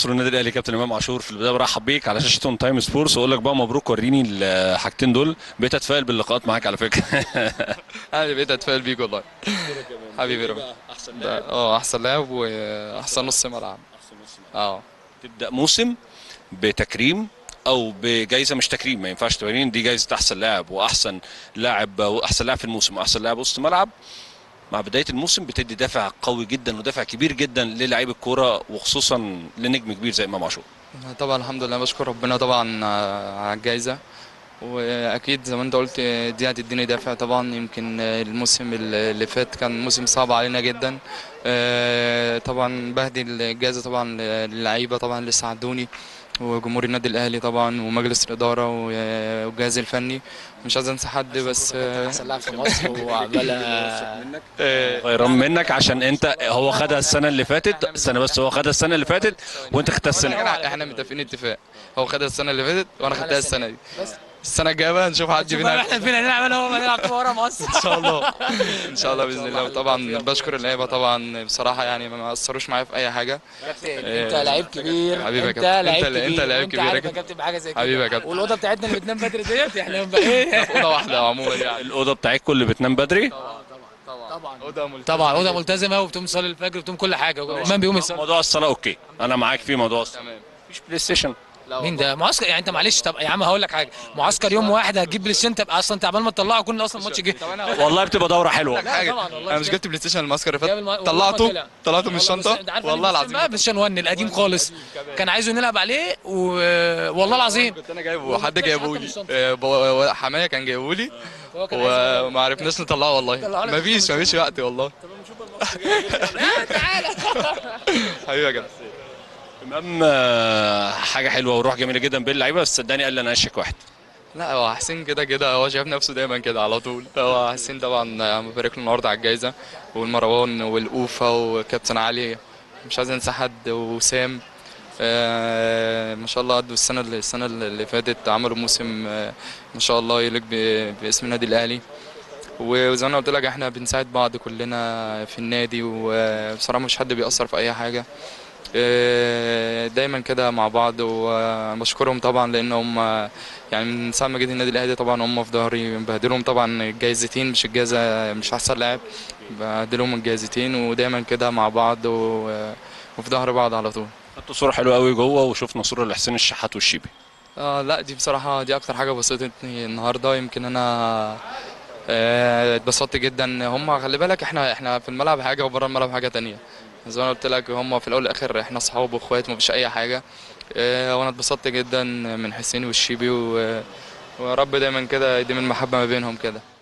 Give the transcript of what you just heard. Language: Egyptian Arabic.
مصر والنادي الاهلي كابتن امام عاشور في البدايه برحب بيك على شاشه اون تايم سبورتس واقول لك بقى مبروك وريني الحاجتين دول بقيت اتفائل باللقاءات معاك على فكره انا بقيت اتفائل بيك والله حبيبي رب احسن ده- اه احسن لاعب واحسن نص ملعب اه تبدا موسم بتكريم او بجائزه مش تكريم ما ينفعش تورين دي جائزه احسن لاعب واحسن لاعب واحسن لاعب في الموسم واحسن لاعب وسط ملعب مع بدايه الموسم بتدي دافع قوي جدا ودافع كبير جدا للاعيب الكوره وخصوصا لنجم كبير زي امام عاشور طبعا الحمد لله بشكر ربنا طبعا آه، على الجائزه واكيد زي ما انت قلت دي هتديني دافع طبعا يمكن الموسم اللي فات كان موسم صعب علينا جدا آه، طبعا بهدي الجائزه طبعا للعيبه طبعا اللي ساعدوني وجمهور النادي الاهلي طبعا ومجلس الاداره والجهاز الفني مش عايز انسى حد بس آه، احسن لاعب في مصر وعماله غيران منك عشان انت هو خدها السنه اللي فاتت استنى بس هو خدها السنه اللي فاتت وانت خدتها السنه احنا احنا متفقين اتفاق هو خدها السنه اللي فاتت وانا خدتها السنه دي السنه الجايه بقى نشوف حد فينا احنا فينا نلعب انا وهو نلعب كوره مصر ان شاء الله ان شاء الله باذن الله وطبعا بشكر اللعيبه طبعا بصراحه يعني ما اثروش معايا في اي حاجه انت لعيب كبير حبيبي يا انت كابتن. لعيب انت- كبير انت لعيب وانت كبير يا عارف يا كابتن. كابتن بحاجه زي كده حبيبي يا كابتن. والاوضه بتاعتنا اللي بتنام بدري ديت احنا بقى ايه اوضه واحده عموما يعني الاوضه بتاعتكم اللي بتنام بدري طبعا اوضه ملتزمة. طبعا اوضه ملتزمه وبتقوم تصلي الفجر وبتقوم كل حاجه وكمان بيقوم يصلي موضوع الصلاه اوكي انا معاك في موضوع الصلاه تمام مفيش بلاي ستيشن مين ده معسكر يعني انت معلش طب يا عم هقول لك حاجه معسكر يوم واحد هتجيب بلاي ستيشن تبقى اصلا انت عبال ما تطلعه كنا اصلا الماتش جه طب انا والله بتبقى دوره حلوه لك حاجه طبعاً والله انا مش كده. جبت بلاي ستيشن الماسكر اللي جاب الم- فات والله ما طلعته طلع. طلعته من والله بس الشنطه انت عارف والله البلاي العظيم ستيشن بقى بلاي ستيشن 1 القديم خالص كان عايزه نلعب عليه و... والله العظيم كنت انا جايبه حد كانش جايبه حتى لي من الشنطة. آه، ب- حمايه كان جايبه لي هو كان عايز وما عرفناش نطلعه والله طلعه لك مفيش مفيش وقت والله حبيبي يا كابتن امام آه، حاجه حلوه وروح جميله جدا بين اللعيبه بس صدقني قال لي انا اشك واحد لا هو حسين كده كده هو شايف نفسه دايما كده على طول هو حسين طبعا مبارك له النهارده على الجايزه والمروان والاوفا وكابتن علي مش عايز انسى حد وسام آه ما شاء الله قدوا السنه اللي السنه اللي فاتت عملوا موسم آه ما شاء الله يليق ب- باسم النادي الاهلي وزي ما انا قلت لك احنا بنساعد بعض كلنا في النادي وبصراحه مش حد بيأثر في اي حاجه آه، دايما كده مع بعض وبشكرهم طبعا لان هم يعني من ساعه ما جيت النادي الاهلي طبعا هم في ظهري بهدلهم طبعا الجايزتين مش الجائزه مش احسن لاعب بهدلهم الجايزتين ودايما كده مع بعض و- وفي ظهر بعض على طول خدتوا صوره حلوه قوي جوه وشفنا صوره لحسين الشحات والشيبي اه لا دي بصراحة دي أكتر حاجة بسطتني النهاردة يمكن أنا آه، اتبسطت جدا هم خلي بالك احنا احنا في الملعب حاجة وبره الملعب حاجة تانية زي ما أنا قلت لك هم في الأول والآخر احنا أصحاب وإخوات مفيش أي حاجة آه، وأنا اتبسطت جدا من حسين والشيبي و- ويا رب دايما كده يديم المحبة ما بينهم كده